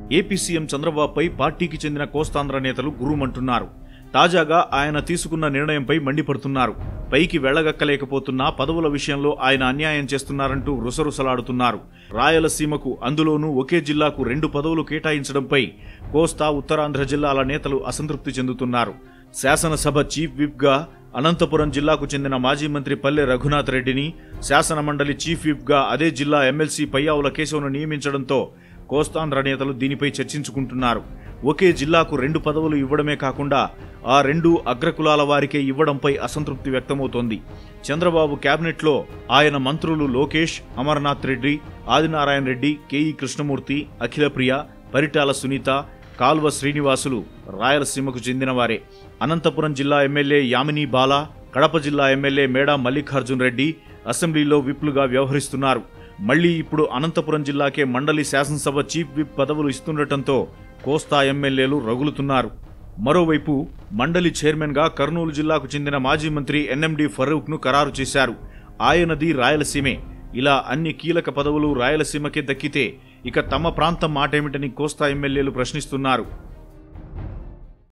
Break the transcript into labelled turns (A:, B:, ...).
A: AP CM చంద్రబాబుపై పార్టీకి చెందిన కోస్తాంధ్ర నేతలు గురుమంటున్నారు తాజాగా ఆయన తీసుకున్న నిర్ణయంపై మండిపడుతున్నారు పైకి వెళ్లగక్కలేకపోతున్నా పదవుల విషయంలో ఆయన అన్యాయం చేస్తున్నారంటూ రుసరుసలాడుతున్నారు రాయలసీమకు అందులోనూ ఒకే జిల్లాకు రెండు పదవులు కేటాయించడంపై కోస్తా ఉత్తరాంధ్ర జిల్లాల నేతలు అసంతృప్తి చెందుతున్నారు శాసనసభ చీఫ్ విప్గా అనంతపురం జిల్లాకు చెందిన మాజీ మంత్రి పల్లె రఘునాథ్ రెడ్డిని శాసన మండలి చీఫ్ విప్గా అదే జిల్లా ఎమ్మెల్సీ పయ్యావుల కేశవను నియమించడంతో కోస్తాంధ్ర నేతలు దీనిపై చర్చించుకుంటున్నారు ఒకే జిల్లాకు రెండు పదవులు ఇవ్వడమే కాకుండా ఆ రెండు అగ్రకులాల వారికే ఇవ్వడంపై అసంతృప్తి వ్యక్తమవుతోంది చంద్రబాబు కేబినెట్లో ఆయన మంత్రులు లోకేష్ అమర్నాథ్ రెడ్డి ఆదినారాయణ రెడ్డి కేఈ కృష్ణమూర్తి అఖిలప్రియ పరిటాల సునీత కాల్వ శ్రీనివాసులు రాయలసీమకు చెందినవారే అనంతపురం జిల్లా ఎమ్మెల్యే యామిని బాలా కడప జిల్లా ఎమ్మెల్యే మేడా మల్లికార్జున్ రెడ్డి అసెంబ్లీలో విప్లుగా వ్యవహరిస్తున్నారు మళ్లీ ఇప్పుడు అనంతపురం జిల్లాకే మండలి శాసనసభ చీఫ్ విప్ పదవులు ఇస్తుండటంతో కోస్తా ఎమ్మెల్యేలు రగులుతున్నారు మరోవైపు మండలి చైర్మన్గా కర్నూలు జిల్లాకు చెందిన మాజీ మంత్రి ఎన్ఎండి ఫరూక్ను ఖరారు చేశారు ఆయనది రాయలసీమే ఇలా అన్ని కీలక పదవులు రాయలసీమకే దక్కితే ఇక తమ ప్రాంతం మాటేమిటని కోస్తా ఎమ్మెల్యేలు ప్రశ్నిస్తున్నారు